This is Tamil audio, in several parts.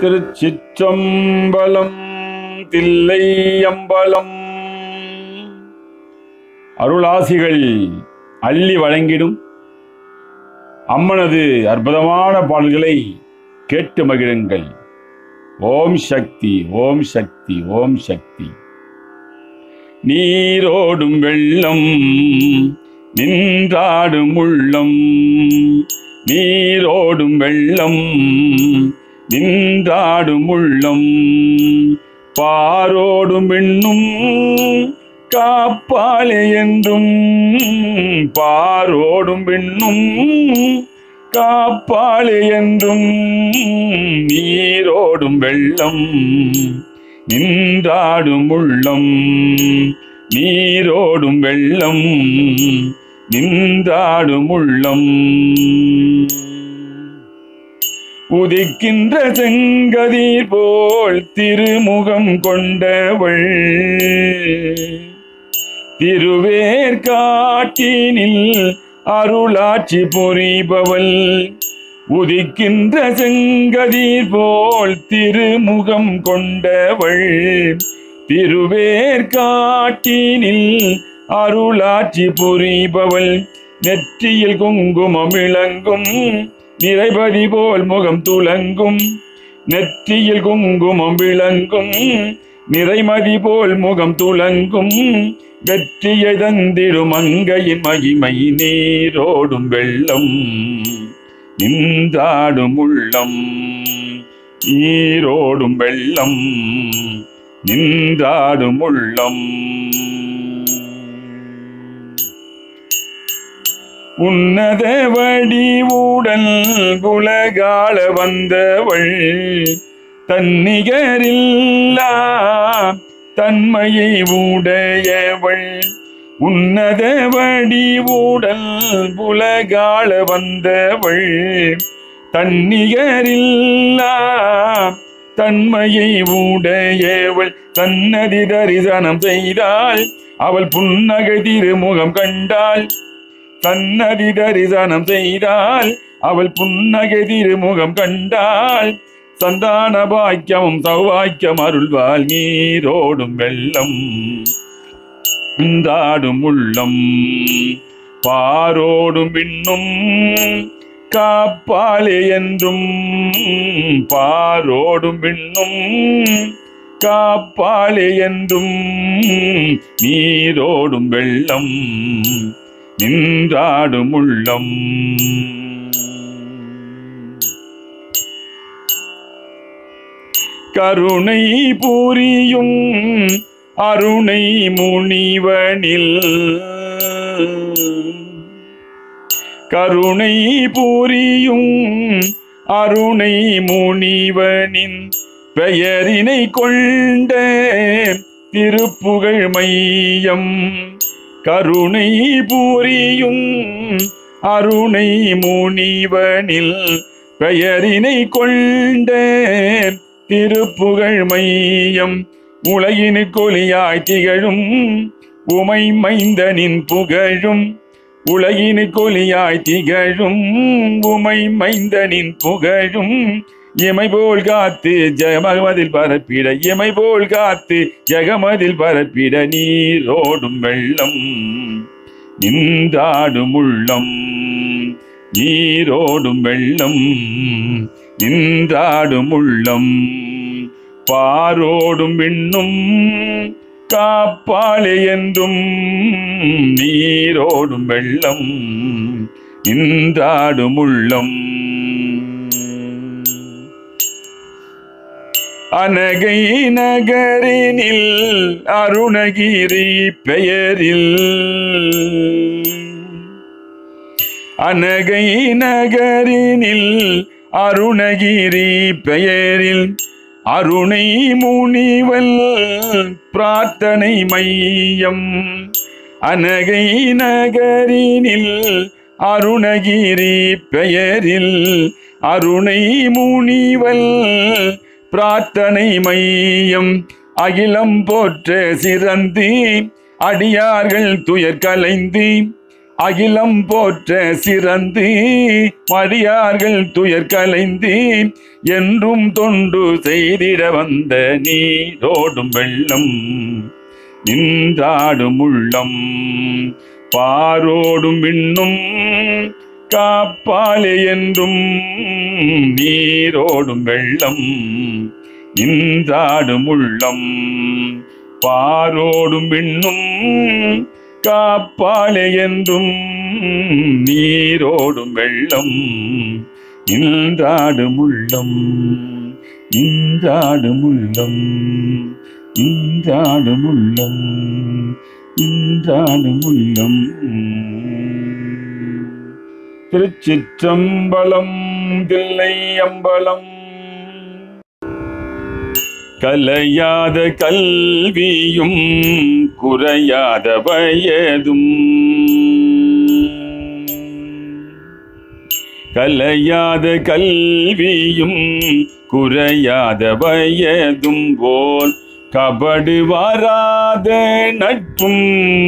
திருச்சிற்றம்பலம் தில்லை அம்பலம் அருளாசிகள் அள்ளி வழங்கிடும் அம்மனது அற்புதமான பாடல்களை கேட்டு மகிழுங்கள் ஓம் சக்தி ஓம் சக்தி ஓம் சக்தி நீரோடும் வெள்ளம் நின்றாடும் உள்ளம் நீரோடும் வெள்ளம் நின்றாடும் உள்ளம் பாரோடும் விண்ணும் காப்பாளே என்றும் பாரோடும் விண்ணும் காப்பாளே என்றும் நீரோடும் வெள்ளம் நின்றாடும் உள்ளம் நீரோடும் வெள்ளம் நின்றாடும் உள்ளம் உதிக்கின்ற செங்கதிர் போல் திருமுகம் கொண்டவள் திருவேற்காட்டினில் அருளாட்சி புரிபவள் உதிக்கின்ற செங்கதிர் போல் திருமுகம் கொண்டவள் திருவேற்காட்டினில் அருளாட்சி புரிபவள் நெற்றியில் குங்குமம் விளங்கும் நிறைபதி போல் முகம் துலங்கும் நெற்றியில் குங்குமம் விளங்கும் நிறைமதி போல் முகம் துலங்கும் வெற்றியை தந்திடும் அங்கையின் மகிமை நீரோடும் வெள்ளம் நின்றாடும் உள்ளம் நீரோடும் வெள்ளம் நின்றாடும் உள்ளம் உன்னத வடிவுடன் உலகாள வந்தவள் தன்னிகரில்லா தன்மையை உடையவள் உன்னத வடிவுடன் உலகாள வந்தவள் தன்னிகரில்லா தன்மையை உடையவள் தன்னதி தரிசனம் செய்தாள் அவள் புன்னகை திருமுகம் கண்டாள் தன்னதி தரிசனம் செய்தால் அவள் புன்னகை திருமுகம் கண்டாள் சந்தான பாக்கியமும் சௌவாக்கியம் அருள்வாள் நீரோடும் வெள்ளம் இந்தாடும் உள்ளம் பாரோடும் விண்ணும் காப்பாளே என்றும் பாரோடும் விண்ணும் காப்பாளே என்றும் நீரோடும் வெள்ளம் நின்றாடும் உள்ளம் கருணை புரியும் அருணை முனிவனில் கருணை புரியும் அருணை முனிவனின் பெயரினை கொண்ட திருப்புகழ் மையம் கருணை புரியும் அருணை முனிவனில் பெயரினை கொண்ட திருப்புகழ் மையம் உலகினு கொலியாய் திகழும் உமை மைந்தனின் புகழும் உலகினு கொலியாய் திகழும் உமை மைந்தனின் புகழும் இமை போல் காத்து ஜெகமதில் பரப்பிட இமை போல் காத்து ஜெகமதில் பரப்பிட நீரோடும் வெள்ளம் நின்றாடும் உள்ளம் நீரோடும் வெள்ளம் நின்றாடும் உள்ளம் பாரோடும் விண்ணும் காப்பாளே என்றும் நீரோடும் வெள்ளம் நின்றாடும் உள்ளம் அனகை நகரினில் அருணகிரி பெயரில் அனகை நகரினில் அருணகிரி பெயரில் அருணை முனிவல் பிரார்த்தனை மையம் அனகை நகரினில் அருணகிரி பெயரில் அருணை முனிவல் பிரார்த்தனை மையம் அகிலம் போற்ற சிறந்து அடியார்கள் துயர் கலைந்து அகிலம் போற்ற சிறந்து மடியார்கள் துயர் கலைந்து என்றும் தொண்டு செய்திட வந்த நீரோடும் வெள்ளம் நின்றாடும் உள்ளம் பாரோடும் விண்ணும் காப்பாலே என்றும் நீரோடும் வெள்ளம் நின்றாடும் உள்ளம் பாரோடும் விண்ணும் காப்பாலே என்றும் நீரோடும் வெள்ளம் நின்றாடும் உள்ளம் நின்றாடும் உள்ளம் நின்றாடும் உள்ளம் நின்றாடும் உள்ளம் திருச்சிற்றம்பலம் தில்லை அம்பலம் கலையாத கல்வியும் குறையாத வயதும் கலையாத கல்வியும் குறையாத வயதும் போல் கபடு வாராத நட்பும்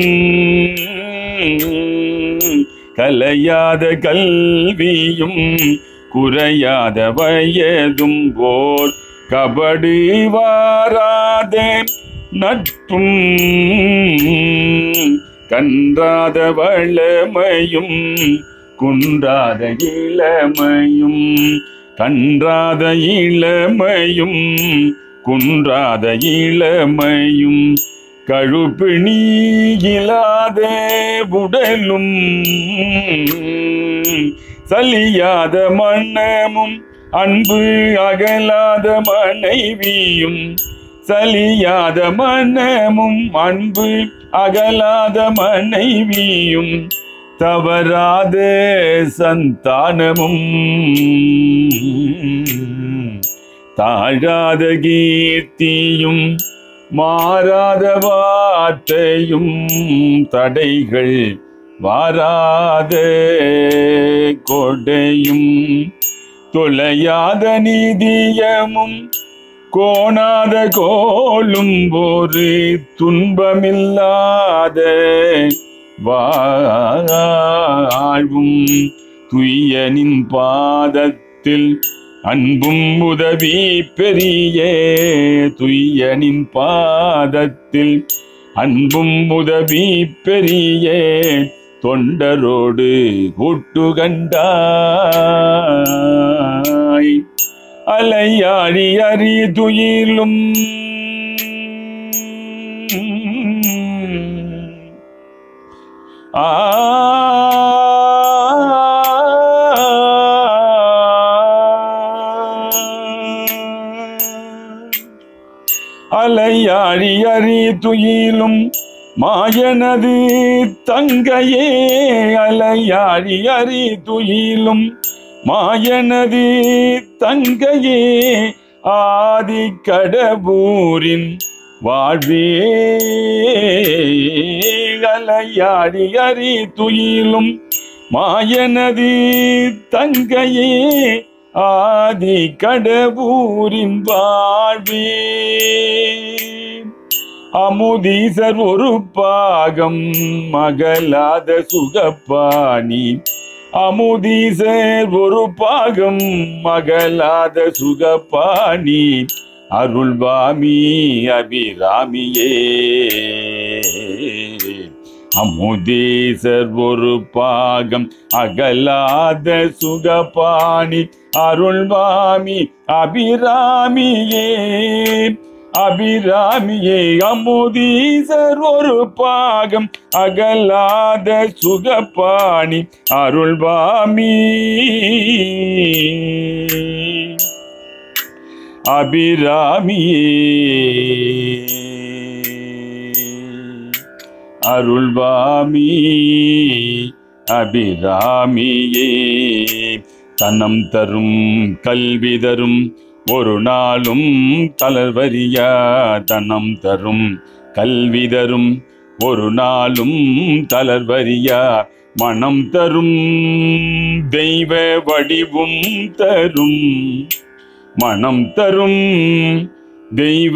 கலையாத கல்வியும் குறையாத வயதும் போல் கபடு வாராத நட்பும் கன்றாத வளமையும் குன்றாத இளமையும் கன்றாத இளமையும் குன்றாத இளமையும் கழுப்பு நீயிலாத உடலும் சலியாத மன்னமும் அன்பு அகலாத மனைவியும் சலியாத மனமும் அன்பு அகலாத மனைவியும் தவறாத சந்தானமும் தாழாத கீர்த்தியும் மாறாத வார்த்தையும் தடைகள் வாராத கொடையும் தொலையாத நீதியமும் கோணாத கோலும் ஒரு துன்பமில்லாத வாழ்வும் துய்யனின் பாதத்தில் அன்பும் உதவி பெரிய துய்யனின் பாதத்தில் அன்பும் உதவி பெரிய தொண்டரோடு கூட்டுகண்டாய் அலையாடி அறி துயிலும் ஆ அலையாழி அறி துயிலும் மாயனது தங்கையே அலையாழி அறி துயிலும் மாயனது தங்கையே ஆதி கடபூரின் வாழ்வே அலையாடி அறி துயிலும் மாயனது தங்கையே ஆதி கடபூரின் வாழ்வே அமுதீசர் ஒரு பாகம் மகளாத சுகப்பாணி அமுதீசர் ஒரு பாகம் மகளாத சுகப்பாணி அருள்வாமி அபிராமியே அமுதீசர் ஒரு பாகம் அகலாத சுகபாணி அருள்வாமி அபிராமியே அபிராமியே அமுதீசர் ஒரு பாகம் அகலாத சுகபாணி அருள்வாமி அபிராமியே அருள்வாமி அபிராமியே தனம் தரும் கல்வி தரும் ஒரு நாளும் தளர்வரியா தனம் தரும் கல்வி தரும் ஒரு நாளும் தளர்வரியா மனம் தரும் தெய்வ வடிவும் தரும் மனம் தரும் தெய்வ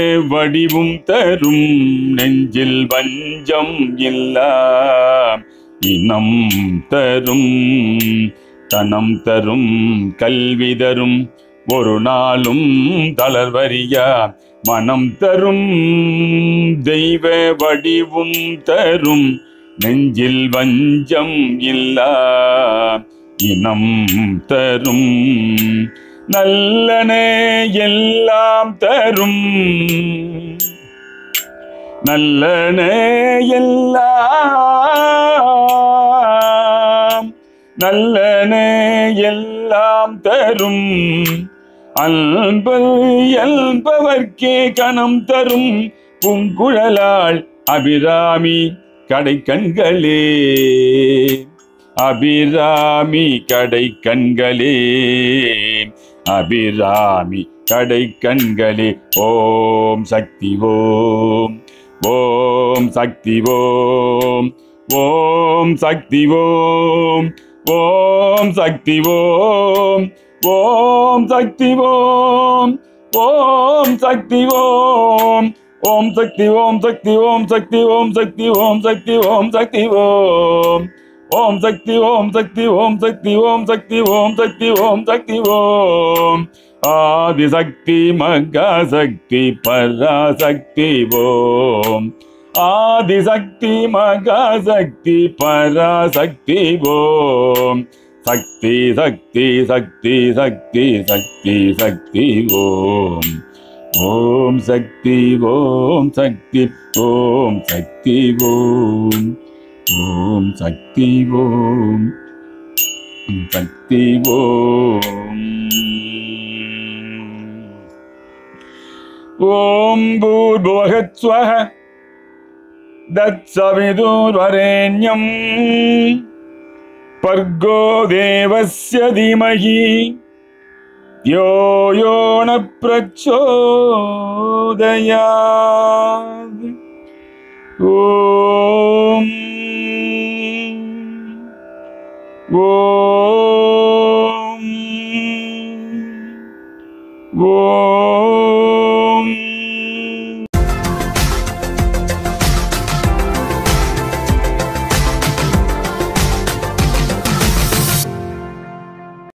வடிவும் தரும் நெஞ்சில் வஞ்சம் இல்லா இனம் தரும் தனம் தரும் கல்வி தரும் ஒரு நாளும் தளர்வரியா மனம் தரும் தெய்வ வடிவும் தரும் நெஞ்சில் வஞ்சம் இல்லா இனம் தரும் நல்லனே எல்லாம் தரும் நல்லனே எல்லாம் நல்லனே எல்லாம் தரும் அன்பல் என்பவர்க்கே கணம் தரும் பூங்குழலாள் அபிராமி கடை கண்களே அபிராமி கடை கண்களே அபிராமி கடை கண்களே ஓம் சக்தி ஓம் ஓம் சக்தி ஓம் ஓம் சக்தி ஓம் ஓம் சக்தி ஓம் ஓம் சக்தி ஓம் ஓம் சக்தி ஓம் ஓம் சக்தி ஓம் சக்தி ஓம் சக்தி ஓம் சக்தி ஓம் சக்தி ஓம் சக்தி ஓம் ஓம் சக்தி ஓம் சக்தி ஓம் சக்தி ஓம் சக்தி ஓம் சக்தி ஓம் சக்தி ஓம் ஆதிசக்தி மகாசக்தி பராசக்தி ஓம் ஆதிசக்தி மகாசக்தி பராசக்தி ஓம் சக்தி சக்தி சக்தி சக்தி சக்தி சக்தி ஓம் ஓம் சக்தி ஓம் சக்தி ஓம் சக்தி ஓம் ஓம் சக்தி ஓம் சக்தி ஓம் ஓம் பூர்புவகத்வஹ தத்சவிதுர்வரேண்யம் பர்கோ தேவஸ்ய தீமஹி யோ யோ ந பிரச்சோதயாத் ஓம் ஓம் ஓம்